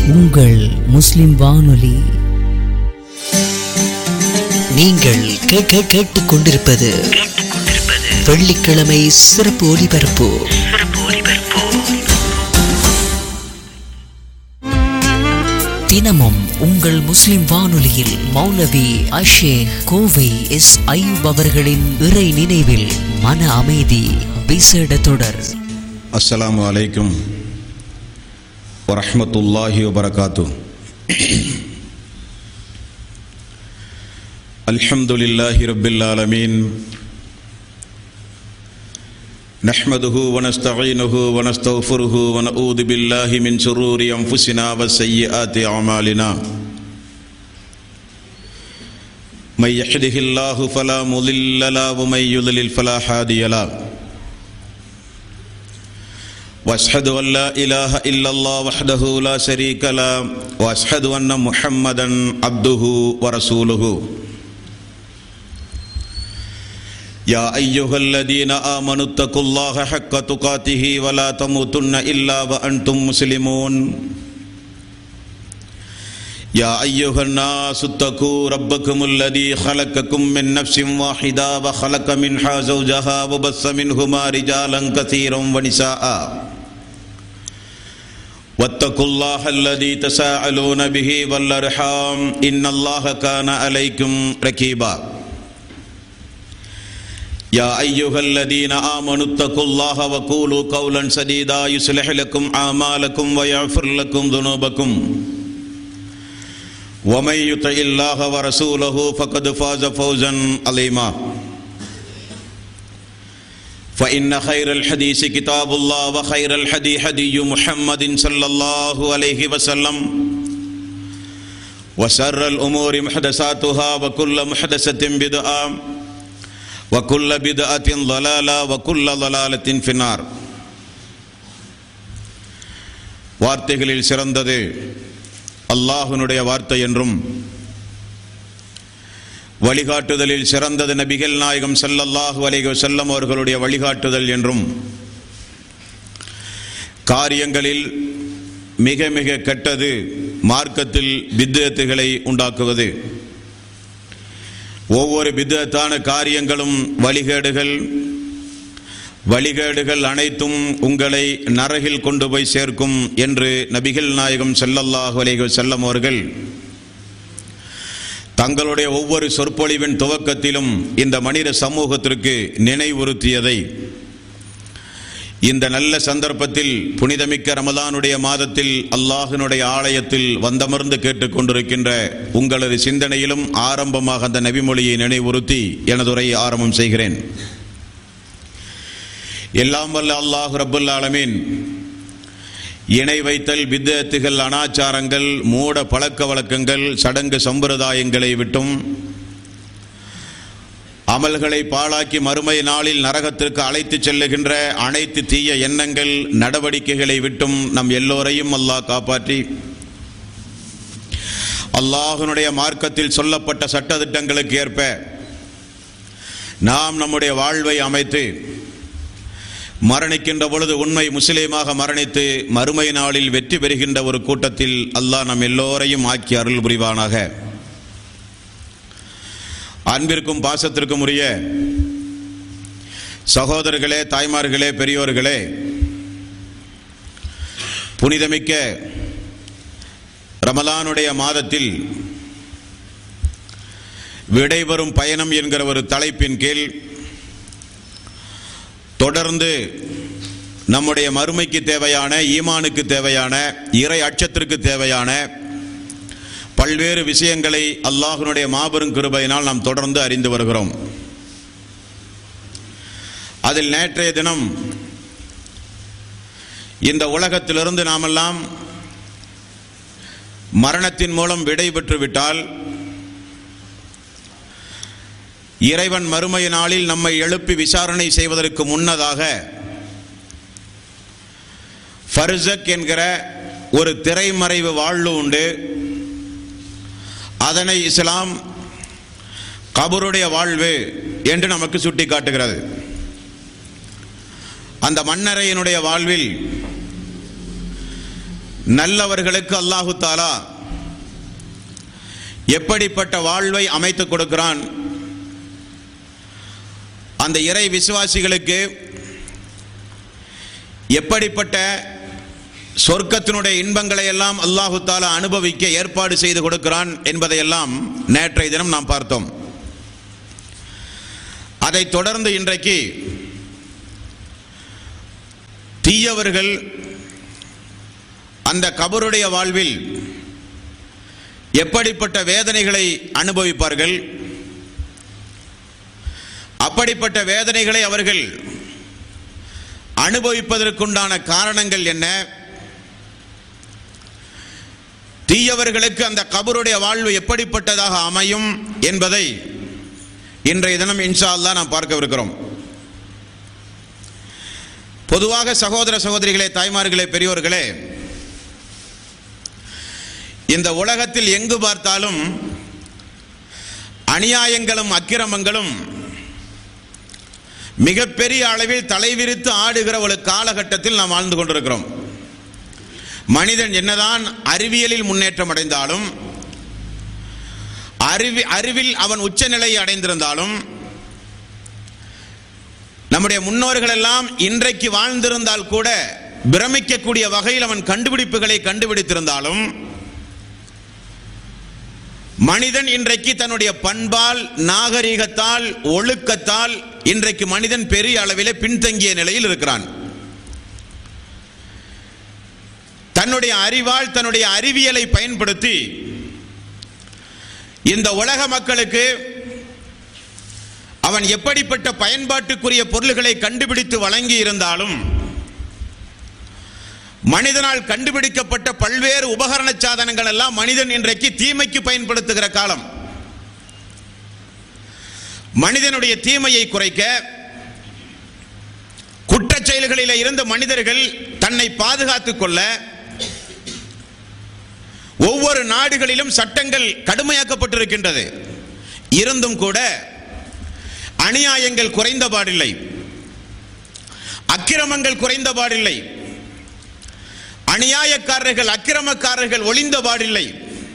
உங்கள் முஸ்லிம் வானொலி நீங்கள் கேட்க கேட்டுக் கொண்டிருப்பது வெள்ளிக்கிழமை சிறப்பு ஒலிபரப்பு தினமும் உங்கள் முஸ்லிம் வானொலியில் மௌலவி அஷேக் கோவை எஸ் ஐயூப் அவர்களின் இறை நினைவில் மன அமைதி விசேட தொடர் அஸ்ஸலாமு அலைக்கும் வரஹ்மத்துல்லாஹி வபரகாத்து அல்ஹம்துலில்லாஹி ரப்பில் ஆலமீன் نحمده ونستعينه ونستغفره ونعوذ بالله من شرور أنفسنا وسيئات أعمالنا من يهده الله فلا مضل له ومن يضلل فلا هادي له واشهد ان لا اله الا الله وحده لا شريك له واشهد ان محمدا عبده ورسوله يا ايها الذين امنوا اتقوا الله حق تقاته ولا تموتن الا وانتم مسلمون يا ايها الناس اتقوا ربكم الذي خلقكم من نفس واحده وخلق منها زوجها وبث منهما رجالا كثيرا ونساء واتقوا الله الذي تساءلون به والارحام ان الله كان عليكم ركيبا يا ايها الذين امنوا اتقوا الله وقولوا قولا سديدا يصلح لكم اعمالكم ويغفر لكم ذنوبكم ومن يطع الله ورسوله فقد فاز فوزا عظيما فإن خير الحديث كتاب الله وخير الحدي حدي محمد صلى الله عليه وسلم وشر الأمور محدثاتها وكل محدثة بدعة وكل بدعة ضلالة وكل ضلالة في النار வார்த்தைகளில் சிறந்தது அல்லாஹுனுடைய வார்த்தை என்றும் வழிகாட்டுதலில் சிறந்தது நபிகள் நாயகம் ஸல்லல்லாஹு அலைஹி வஸல்லம் அவர்களுடைய வழிகாட்டுதல் என்றும் காரியங்களில் மிக மிக கெட்டது மார்க்கத்தில் பித்தத்துகளை உண்டாக்குவது ஒவ்வொரு பித்தத்தான காரியங்களும் வழிகேடுகள் வழிகேடுகள் அனைத்தும் உங்களை நரகில் கொண்டு போய் சேர்க்கும் என்று நபிகள் நாயகம் ஸல்லல்லாஹு அலைஹி வஸல்லம் அவர்கள் தங்களுடைய ஒவ்வொரு சொற்பொழிவின் துவக்கத்திலும் இந்த மனித சமூகத்திற்கு நினைவுறுத்தியதை இந்த நல்ல சந்தர்ப்பத்தில் புனிதமிக்க ரமதானுடைய மாதத்தில் அல்லாஹினுடைய ஆலயத்தில் வந்தமர்ந்து கேட்டுக்கொண்டிருக்கின்ற உங்களது சிந்தனையிலும் ஆரம்பமாக அந்த நபிமொழியை நினைவுறுத்தி எனது உரையை ஆரம்பம் செய்கிறேன் எல்லாம் வல்ல அல்லாஹு ரப்புல் ஆலமீன் இணை வைத்தல் வித்தத்துகள் அனாச்சாரங்கள் மூட பழக்க வழக்கங்கள் சடங்கு சம்பிரதாயங்களை விட்டும் அமல்களை பாழாக்கி மறுமை நாளில் நரகத்திற்கு அழைத்துச் செல்லுகின்ற அனைத்து தீய எண்ணங்கள் நடவடிக்கைகளை விட்டும் நம் எல்லோரையும் அல்லாஹ் காப்பாற்றி அல்லாஹனுடைய மார்க்கத்தில் சொல்லப்பட்ட சட்டதிட்டங்களுக்கு ஏற்ப நாம் நம்முடைய வாழ்வை அமைத்து மரணிக்கின்ற பொழுது உண்மை முஸ்லீமாக மரணித்து மறுமை நாளில் வெற்றி பெறுகின்ற ஒரு கூட்டத்தில் அல்லாஹ் நம் எல்லோரையும் ஆக்கி அருள் புரிவானாக அன்பிற்கும் பாசத்திற்கும் உரிய சகோதரர்களே தாய்மார்களே பெரியோர்களே புனிதமிக்க ரமலானுடைய மாதத்தில் விடைபெறும் பயணம் என்கிற ஒரு தலைப்பின் கீழ் தொடர்ந்து நம்முடைய மறுமைக்கு தேவையான ஈமானுக்கு தேவையான இறை அச்சத்திற்கு தேவையான பல்வேறு விஷயங்களை அல்லாஹனுடைய மாபெரும் கிருபையினால் நாம் தொடர்ந்து அறிந்து வருகிறோம் அதில் நேற்றைய தினம் இந்த உலகத்திலிருந்து நாமெல்லாம் மரணத்தின் மூலம் விடை பெற்று விட்டால் இறைவன் மறுமை நாளில் நம்மை எழுப்பி விசாரணை செய்வதற்கு முன்னதாக ஃபர்சக் என்கிற ஒரு திரைமறைவு வாழ்வு உண்டு அதனை இஸ்லாம் கபருடைய வாழ்வு என்று நமக்கு சுட்டி காட்டுகிறது அந்த மன்னரையினுடைய வாழ்வில் நல்லவர்களுக்கு அல்லாஹு தாலா எப்படிப்பட்ட வாழ்வை அமைத்துக் கொடுக்கிறான் அந்த இறை விசுவாசிகளுக்கு எப்படிப்பட்ட சொர்க்கத்தினுடைய இன்பங்களை எல்லாம் அல்லாஹு தாலா அனுபவிக்க ஏற்பாடு செய்து கொடுக்கிறான் என்பதையெல்லாம் நேற்றைய தினம் நாம் பார்த்தோம் அதைத் தொடர்ந்து இன்றைக்கு தீயவர்கள் அந்த கபருடைய வாழ்வில் எப்படிப்பட்ட வேதனைகளை அனுபவிப்பார்கள் அப்படிப்பட்ட வேதனைகளை அவர்கள் அனுபவிப்பதற்குண்டான காரணங்கள் என்ன தீயவர்களுக்கு அந்த கபருடைய வாழ்வு எப்படிப்பட்டதாக அமையும் என்பதை இன்றைய தினம் இன்ஷா அல்லாஹ் நாம் பார்க்கவிருக்கிறோம் பொதுவாக சகோதர சகோதரிகளே தாய்மார்களே பெரியோர்களே இந்த உலகத்தில் எங்கு பார்த்தாலும் அநியாயங்களும் அக்கிரமங்களும் மிகப்பெரிய அளவில் தலைவிரித்து ஆடுகிற ஒரு காலகட்டத்தில் நாம் வாழ்ந்து கொண்டிருக்கிறோம் மனிதன் என்னதான் அறிவியலில் முன்னேற்றம் அடைந்தாலும் அறிவி அறிவில் அவன் உச்சநிலையை அடைந்திருந்தாலும் நம்முடைய முன்னோர்கள் எல்லாம் இன்றைக்கு வாழ்ந்திருந்தால் கூட பிரமிக்கக்கூடிய வகையில் அவன் கண்டுபிடிப்புகளை கண்டுபிடித்திருந்தாலும் மனிதன் இன்றைக்கு தன்னுடைய பண்பால் நாகரிகத்தால் ஒழுக்கத்தால் இன்றைக்கு மனிதன் பெரிய அளவிலே பின்தங்கிய நிலையில் இருக்கிறான் தன்னுடைய அறிவால் தன்னுடைய அறிவியலை பயன்படுத்தி இந்த உலக மக்களுக்கு அவன் எப்படிப்பட்ட பயன்பாட்டுக்குரிய பொருள்களை கண்டுபிடித்து வழங்கி இருந்தாலும் மனிதனால் கண்டுபிடிக்கப்பட்ட பல்வேறு உபகரண சாதனங்கள் எல்லாம் மனிதன் இன்றைக்கு தீமைக்கு பயன்படுத்துகிற காலம் மனிதனுடைய தீமையை குறைக்க குற்றச் செயல்களில் இருந்து மனிதர்கள் தன்னை பாதுகாத்துக் கொள்ள ஒவ்வொரு நாடுகளிலும் சட்டங்கள் கடுமையாக்கப்பட்டிருக்கின்றது இருந்தும் கூட அநியாயங்கள் குறைந்த பாடில்லை அக்கிரமங்கள் குறைந்த பாடில்லை அநியாயக்காரர்கள் அக்கிரமக்காரர்கள் ஒளிந்த பாடில்லை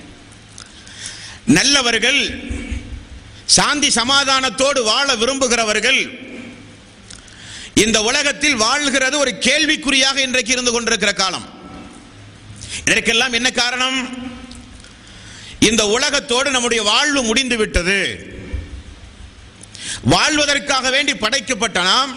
நல்லவர்கள் சாந்தி சமாதானத்தோடு வாழ விரும்புகிறவர்கள் இந்த உலகத்தில் வாழ்கிறது ஒரு கேள்விக்குறியாக இன்றைக்கு இருந்து கொண்டிருக்கிற காலம் இதற்கெல்லாம் என்ன காரணம் இந்த உலகத்தோடு நம்முடைய வாழ்வு முடிந்து விட்டது வாழ்வதற்காக வேண்டி படைக்கப்பட்ட நாம்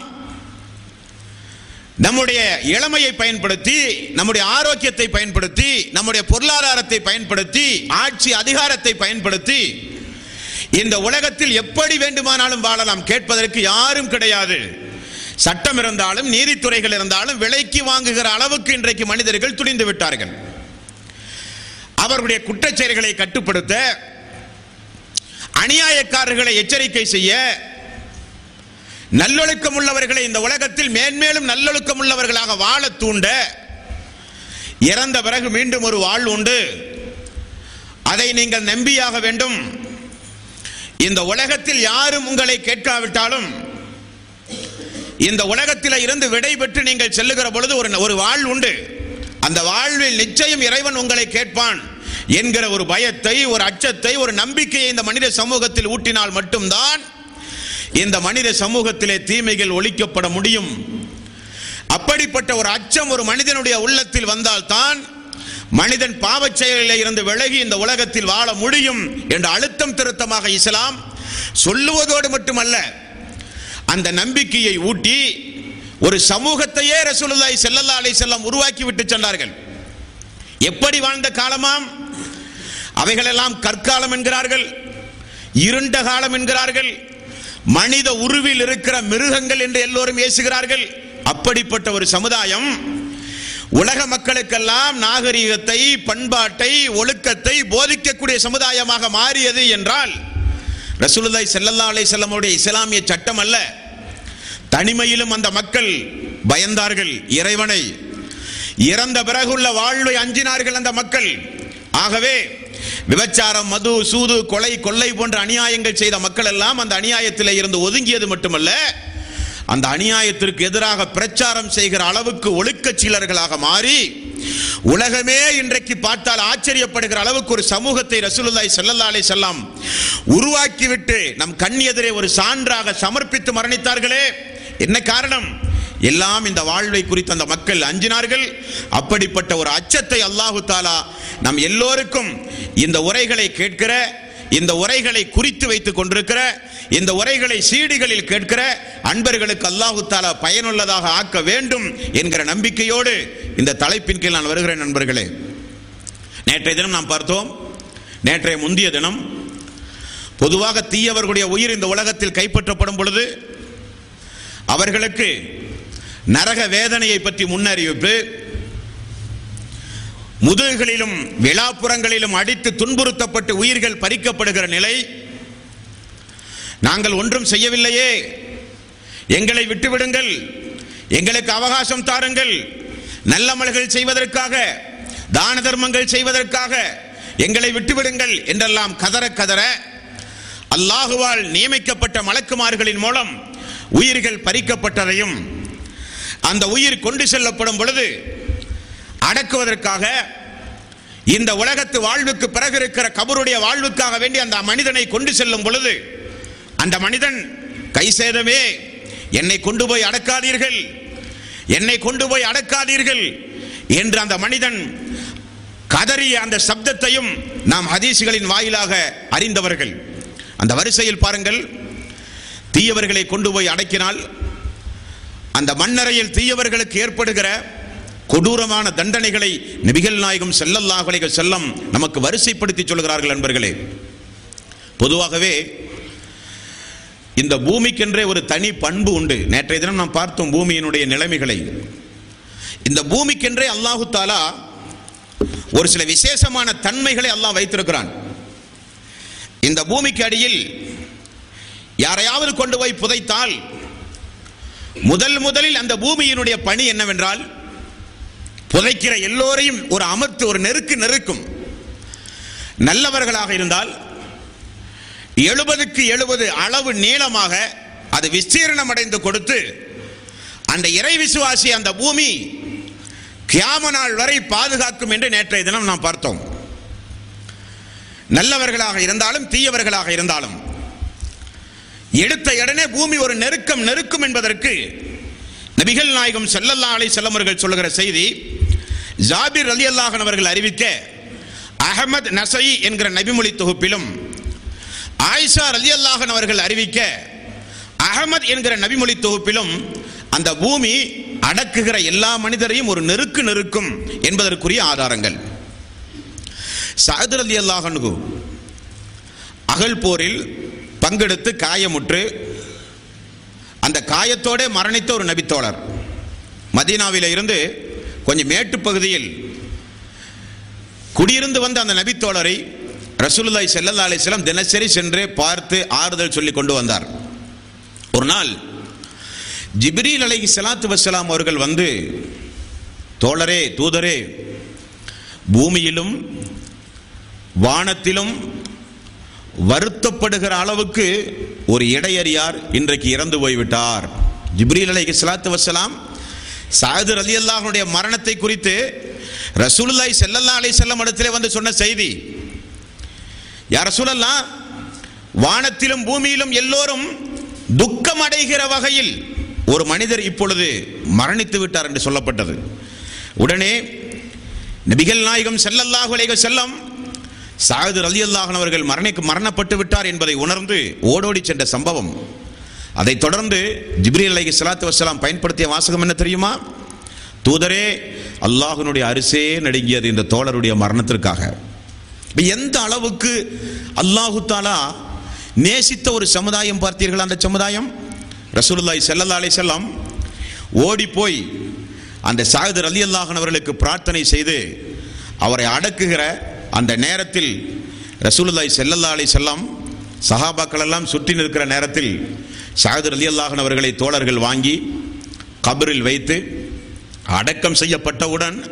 நம்முடைய இளமையை பயன்படுத்தி நம்முடைய ஆரோக்கியத்தை பயன்படுத்தி நம்முடைய பொருளாதாரத்தை பயன்படுத்தி ஆட்சி அதிகாரத்தை பயன்படுத்தி இந்த உலகத்தில் எப்படி வேண்டுமானாலும் வாழலாம் கேட்பதற்கு யாரும் கிடையாது சட்டம் இருந்தாலும் நீதித்துறைகள் இருந்தாலும் விலைக்கு வாங்குகிற அளவுக்கு இன்றைக்கு மனிதர்கள் துணிந்து விட்டார்கள் அவர்களுடைய குற்றச் செயல்களை கட்டுப்படுத்த அநியாயக்காரர்களை எச்சரிக்கை செய்ய நல்லொழுக்கம் உள்ளவர்களை இந்த உலகத்தில் மேன்மேலும் நல்லொழுக்கம் உள்ளவர்களாக வாழ தூண்ட இறந்த பிறகு மீண்டும் ஒரு வாழ் உண்டு அதை நீங்கள் நம்பியாக வேண்டும் இந்த உலகத்தில் யாரும் உங்களை கேட்காவிட்டாலும் இந்த உலகத்தில் இருந்து விடை பெற்று நீங்கள் செல்லுகிற பொழுது ஒரு ஒரு வாழ் உண்டு அந்த வாழ்வில் நிச்சயம் இறைவன் உங்களை கேட்பான் என்கிற ஒரு பயத்தை ஒரு அச்சத்தை ஒரு நம்பிக்கையை இந்த மனித சமூகத்தில் ஊட்டினால் மட்டும்தான் இந்த மனித சமூகத்திலே தீமைகள் ஒழிக்கப்பட முடியும் அப்படிப்பட்ட ஒரு அச்சம் ஒரு மனிதனுடைய உள்ளத்தில் வந்தால்தான் மனிதன் பாவச் செயலில் இருந்து விலகி இந்த உலகத்தில் வாழ முடியும் என்ற அழுத்தம் திருத்தமாக இஸ்லாம் சொல்லுவதோடு மட்டுமல்ல அந்த நம்பிக்கையை ஊட்டி ஒரு சமூகத்தையே ரசூலுல்லாஹி ஸல்லல்லாஹு அலைஹி வஸல்லம் உருவாக்கி விட்டு சென்றார்கள் எப்படி வாழ்ந்த காலமாம் அவைகளெல்லாம் கற்காலம் என்கிறார்கள் இருண்ட காலம் என்கிறார்கள் மனித உருவில் இருக்கிற மிருகங்கள் என்று எல்லோரும் ஏசுகிறார்கள் அப்படிப்பட்ட ஒரு சமுதாயம் உலக மக்களுக்கெல்லாம் நாகரிகத்தை பண்பாட்டை ஒழுக்கத்தை போதிக்கக்கூடிய சமுதாயமாக மாறியது என்றால் ரசூலுல்லாஹி ஸல்லல்லாஹு அலைஹி வஸல்லமுடைய இஸ்லாமிய சட்டம் அல்ல தனிமையிலும் அந்த மக்கள் பயந்தார்கள் இறைவனை இறந்த பிறகுள்ள வாழ்வை அஞ்சினார்கள் அந்த மக்கள் ஆகவே விபச்சாரம் மது சூது கொலை கொள்ளை போன்ற அநியாயங்கள் செய்த மக்கள் எல்லாம் அந்த அநியாயத்தில் இருந்து ஒதுங்கியது மட்டுமல்ல அந்த அநியாயத்திற்கு எதிராக பிரச்சாரம் செய்கிற அளவுக்கு ஒழுக்கச் சீலர்களாக மாறி உலகமே இன்றைக்கு பார்த்தால் ஆச்சரியப்படுகிற அளவுக்கு ஒரு சமூகத்தை ரசூலுல்லாஹி ஸல்லல்லாஹு அலைஹி வஸல்லம் உருவாக்கிவிட்டு நம் கண் எதிரே ஒரு சான்றாக சமர்ப்பித்து மரணித்தார்களே என்ன காரணம் எல்லாம் இந்த வாழ்வை குறித்து அந்த மக்கள் அஞ்சினார்கள் அப்படிப்பட்ட ஒரு அச்சத்தை அல்லாஹு தாலா நம் எல்லோருக்கும் இந்த உரைகளை கேட்கிற இந்த உரைகளை குறித்து வைத்துக் கொண்டிருக்கிற இந்த உரைகளை சீடிகளில் கேட்கிற அன்பர்களுக்கு அல்லாஹு தாலா பயனுள்ளதாக ஆக்க வேண்டும் என்கிற நம்பிக்கையோடு இந்த தலைப்பின் கீழ் நான் வருகிறேன் நண்பர்களே நேற்றைய தினம் நாம் பார்த்தோம் நேற்றைய முந்திய தினம் பொதுவாக தீயவர்களுடைய உயிர் இந்த உலகத்தில் கைப்பற்றப்படும் பொழுது அவர்களுக்கு நரக வேதனையை பற்றி முன்னறிவிப்பு முதுகுகளிலும் விழாப்புறங்களிலும் அடித்து துன்புறுத்தப்பட்டு உயிர்கள் பறிக்கப்படுகிற நிலை நாங்கள் ஒன்றும் செய்யவில்லையே எங்களை விட்டுவிடுங்கள் எங்களுக்கு அவகாசம் தாருங்கள் நல்லமல்கள் செய்வதற்காக தான தர்மங்கள் செய்வதற்காக எங்களை விட்டுவிடுங்கள் என்றெல்லாம் கதற கதற அல்லாஹுவால் நியமிக்கப்பட்ட மலக்குமார்களின் மூலம் உயிர்கள் பறிக்கப்பட்டதையும் அந்த உயிர் கொண்டு செல்லப்படும் பொழுது அடக்குவதற்காக இந்த உலகத்து வாழ்வுக்கு பிறகு இருக்கிற கபருடைய வாழ்வுக்காக வேண்டி அந்த மனிதனை கொண்டு செல்லும் பொழுது அந்த மனிதன் கை சேதமே என்னை கொண்டு போய் அடக்காதீர்கள் என்னை கொண்டு போய் அடக்காதீர்கள் என்று அந்த மனிதன் கதறிய அந்த சப்தத்தையும் நாம் ஹதீசுகளின் வாயிலாக அறிந்தவர்கள் அந்த வரிசையில் பாருங்கள் தீயவர்களை கொண்டு போய் அடக்கினால் அந்த மண்ணறையில் தீயவர்களுக்கு ஏற்படுகிற கொடூரமான தண்டனைகளை நபிகள் நாயகம் செல்லல்லாஹ் அலைஹி செல்லம் நமக்கு வரிசைப்படுத்தி சொல்கிறார்கள் நண்பர்களே பொதுவாகவே இந்த பூமிக்கென்றே ஒரு தனி பண்பு உண்டு நேற்றைய தினம் நாம் பார்த்தோம் பூமியினுடைய நிலைமைகளை இந்த பூமிக்கென்றே அல்லாஹு தாலா ஒரு சில விசேஷமான தன்மைகளை அல்லாஹ் வைத்திருக்கிறான் இந்த பூமிக்கு அடியில் யாரையாவது கொண்டு போய் புதைத்தால் முதல் முதலில் அந்த பூமியினுடைய பணி என்னவென்றால் புதைக்கிற எல்லோரையும் ஒரு அமர்த்து ஒரு நெருக்கு நெருக்கும் நல்லவர்களாக இருந்தால் எழுபதுக்கு எழுபது அளவு நீளமாக அது விஸ்தீரணம் அடைந்து கொடுத்து அந்த இறை விசுவாசி அந்த பூமி கியாம நாள் வரை பாதுகாக்கும் என்று நேற்றைய தினம் நாம் பார்த்தோம் நல்லவர்களாக இருந்தாலும் தீயவர்களாக இருந்தாலும் எடுத்த உடனே பூமி ஒரு நெருக்கம் நெருக்கும் என்பதற்கு நபிகள் நாயகம் செல்லல்லா அலை செல்லமர்கள் சொல்லுகிற செய்தி ஜாபிர் அலி அல்லாஹன் அவர்கள் அறிவிக்க அகமது நசை என்கிற நபிமொழி தொகுப்பிலும் ஆயிஷா அலி அல்லாஹன் அவர்கள் அறிவிக்க அகமது என்கிற நபிமொழி தொகுப்பிலும் அந்த பூமி அடக்குகிற எல்லா மனிதரையும் ஒரு நெருக்கு நெருக்கும் என்பதற்குரிய ஆதாரங்கள் சஹதர் அலி அல்லாஹனுகு அகல் போரில் பங்கெடுத்து காயமுற்று அந்த காயத்தோட மரணித்த ஒரு நபித்தோழர் மதீனாவில இருந்து கொஞ்சம் மேட்டு பகுதியில் குடியிருந்து வந்த அந்த நபித்தோழரை ரசூலுல்லாய் செல்லல்லா அலிஸ்லாம் தினசரி சென்று பார்த்து ஆறுதல் சொல்லி கொண்டு வந்தார் ஒரு நாள் ஜிப்ரீல் அலை சலாத்து வசலாம் அவர்கள் வந்து தோழரே தூதரே பூமியிலும் வானத்திலும் வருத்தப்படுகிற அளவுக்கு ஒரு இடையறியார் இன்றைக்கு இறந்து போய்விட்டார் ஜிப்ரீல் அலைஹி ஸலாத்து வஸலாம் சாயது அலி அல்லாஹனுடைய மரணத்தை குறித்து ரசூலுல்லாஹி ஸல்லல்லாஹு அலைஹி வஸல்லம் இடத்திலே வந்து சொன்ன செய்தி யார் ரசூலல்லா வானத்திலும் பூமியிலும் எல்லோரும் துக்கம் அடைகிற வகையில் ஒரு மனிதர் இப்பொழுது மரணித்து விட்டார் என்று சொல்லப்பட்டது உடனே நபிகள் நாயகம் ஸல்லல்லாஹு அலைஹி வஸல்லம் சாயது அலி அல்லாஹன் அவர்கள் மரணிக்கு மரணப்பட்டு விட்டார் என்பதை உணர்ந்து ஓடோடி சென்ற சம்பவம் அதைத் தொடர்ந்து ஜிப்ரி அலைஹி ஸலாத்து வஸலாம் பயன்படுத்திய வாசகம் என்ன தெரியுமா தூதரே அல்லாஹ்வினுடைய அரிசே நடுங்கியது இந்த தோழருடைய மரணத்திற்காக இப்ப எந்த அளவுக்கு அல்லாஹு தாலா நேசித்த ஒரு சமுதாயம் பார்த்தீர்கள் அந்த சமுதாயம் ரசூலுல்லாஹி ஸல்லல்லாஹு அலைஹி வஸல்லம் ஓடி போய் அந்த சாயதர் அலி அல்லாஹன் அவர்களுக்கு பிரார்த்தனை செய்து அவரை அடக்குகிற அந்த நேரத்தில் ரசூலுல்லாஹி ஸல்லல்லாஹு அலைஹி வஸல்லம் சஹாபாக்கள் எல்லாம் சுற்றி நிற்கிற நேரத்தில் சாயதர் அலி அல்லாஹன் அவர்களை தோழர்கள் வாங்கி கபரில் வைத்து அடக்கம் செய்யப்பட்டவுடன்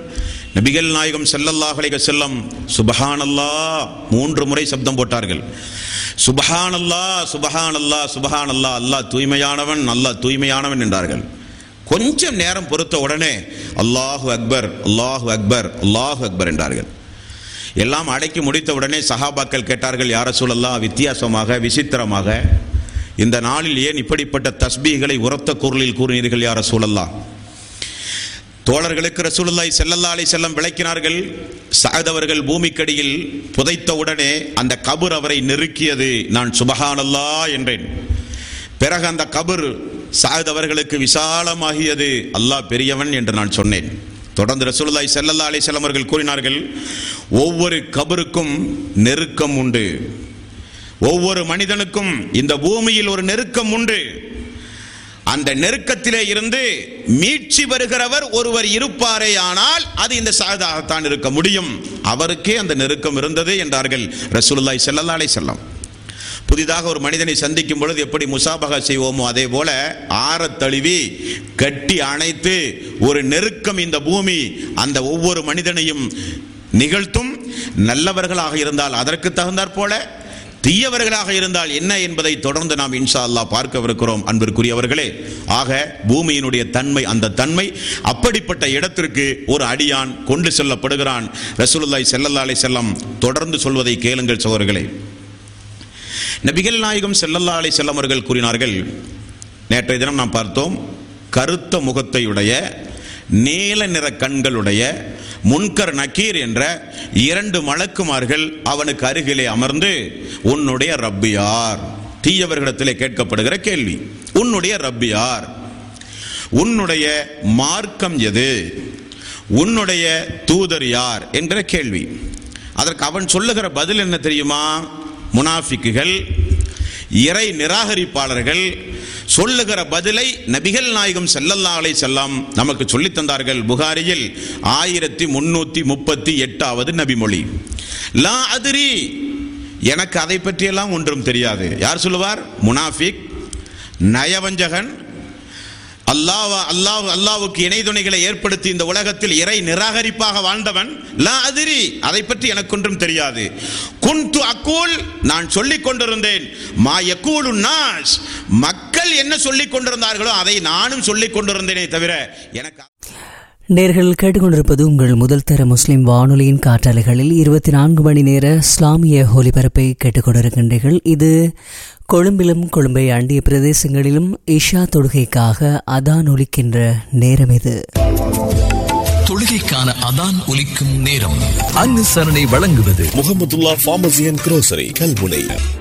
நபிகள் நாயகம் ஸல்லல்லாஹு அலைஹி வஸல்லம் சுபஹானல்லாஹ் மூன்று முறை சப்தம் போட்டார்கள் சுபஹானல்லாஹ் சுபஹானல்லாஹ் சுபஹானல்லாஹ் அல்லாஹ் தூய்மையானவன் அல்லாஹ் தூய்மையானவன் என்றார்கள் கொஞ்சம் நேரம் பொறுத்த உடனே அல்லாஹு அக்பர் அல்லாஹு அக்பர் அல்லாஹு அக்பர் என்றார்கள் எல்லாம் அடக்கி முடித்த உடனே சஹாபாக்கள் கேட்டார்கள் யார சொல்லல்லா வித்தியாசமாக விசித்திரமாக இந்த நாளில் ஏன் இப்படிப்பட்ட தஸ்பீகளை உரத்த குரலில் கூறினீர்கள் யார சூழல்லா தோழர்களுக்கு ரசூலுல்லாஹி ஸல்லல்லாஹு அலைஹி வஸல்லம் விளக்கினார்கள் சஅத் அவர்கள் பூமிக்கடியில் புதைத்த உடனே அந்த கபர் அவரை நெருக்கியது நான் சுபஹானல்லாஹ் என்றேன் பிறகு அந்த கபர் சஅத் அவர்களுக்கு விசாலமாகியது அல்லாஹ் பெரியவன் என்று நான் சொன்னேன் தொடர்ந்து ரசூலுல்லாஹி ஸல்லல்லாஹு அலைஹி வஸல்லம் அவர்கள் கூறினார்கள் ஒவ்வொரு கபருக்கும் நெருக்கம் உண்டு ஒவ்வொரு மனிதனுக்கும் இந்த பூமியில் ஒரு நெருக்கம் உண்டு அந்த நெருக்கத்திலே இருந்து மீட்சி வருகிறவர் ஒருவர் இருப்பாரே ஆனால் அது இந்த சாதாகத்தான் இருக்க முடியும் அவருக்கே அந்த நெருக்கம் இருந்தது என்றார்கள் ரசூலுல்லாஹி ஸல்லல்லாஹு அலைஹி வஸல்லம் புதிதாக ஒரு மனிதனை சந்திக்கும் பொழுது எப்படி முசாபகா செய்வோமோ அதே போல ஆறத் தழுவி கட்டி அணைத்து ஒரு நெருக்கம் இந்த பூமி அந்த ஒவ்வொரு மனிதனையும் நிகழ்த்தும் நல்லவர்களாக இருந்தால் அதற்கு தகுந்தாற் போல தீயவர்களாக இருந்தால் என்ன என்பதை தொடர்ந்து நாம் இன்ஷா அல்லாஹ் பார்க்கவிருக்கிறோம் அன்பிற்குரியவர்களே ஆக பூமியினுடைய தன்மை அந்த தன்மை அப்படிப்பட்ட இடத்திற்கு ஒரு அடியான் கொண்டு செல்லப்படுகிறான் ரசூலுல்லாஹி ஸல்லல்லாஹு அலைஹி வஸல்லம் தொடர்ந்து சொல்வதை கேளுங்கள் சகோதரர்களே நபிகள் நாயகம் ஸல்லல்லாஹு அலைஹி வஸல்லம் அவர்கள் கூறினார்கள் நேற்றைய தினம் நாம் பார்த்தோம் கருத்த முகத்தையுடைய நீல நிற கண்களுடைய முன்கர் நக்கீர் என்ற இரண்டு மலக்குமார்கள் அவனுக்கு அருகிலே அமர்ந்து உன்னுடைய ரப்பியார் தீயவர்களிடத்திலே கேட்கப்படுகிற கேள்வி உன்னுடைய ரப்பியார் உன்னுடைய மார்க்கம் எது உன்னுடைய தூதர் யார் என்கிற கேள்வி அதற்கு அவன் சொல்லுகிற பதில் என்ன தெரியுமா முனாஃபிக்குகள் இறை நிராகரிப்பாளர்கள் சொல்லுகிற பதிலை நபிகள் நாயகம் செல்லல்லா அலை செல்லாம் நமக்கு சொல்லித் தந்தார்கள் புகாரியில் ஆயிரத்தி முன்னூத்தி முப்பத்தி எட்டாவது நபிமொழி லா அதிரி எனக்கு அதை பற்றியெல்லாம் ஒன்றும் தெரியாது யார் சொல்லுவார் முனாஃபிக் நயவஞ்சகன் அல்லாஹ் அல்லாஹ் அல்லாவுக்கு இணை துணைகளை ஏற்படுத்தி இந்த உலகத்தில் இறை நிராகரிப்பாக வாழ்ந்தவன் லா அதிரி அதை பற்றி எனக்கு ஒன்றும் தெரியாது குன்து அக்கூல் நான் சொல்லிக் கொண்டிருந்தேன் மா யக்கூலு நாஸ் மக்கள் என்ன சொல்லிக் கொண்டிருந்தார்களோ அதை நானும் சொல்லிக் கொண்டிருந்தேனே தவிர எனக்கு நேர்கள் கேட்டுக்கொண்டிருப்பது உங்கள் முதல் தர முஸ்லிம் வானொலியின் காற்றாலைகளில் இருபத்தி நான்கு மணி நேர இஸ்லாமிய ஒலிபரப்பை கேட்டுக்கொண்டிருக்கின்றீர்கள் இது கொழும்பிலும் கொழும்பை அண்டிய பிரதேசங்களிலும் இஷா தொழுகைக்காக அதான் ஒலிக்கின்ற நேரம் இது தொழுகைக்கான அதான் ஒலிக்கும் நேரம் அனுசரணை வழங்குவது Mohamedulla pharmacy and grocery Kalmunai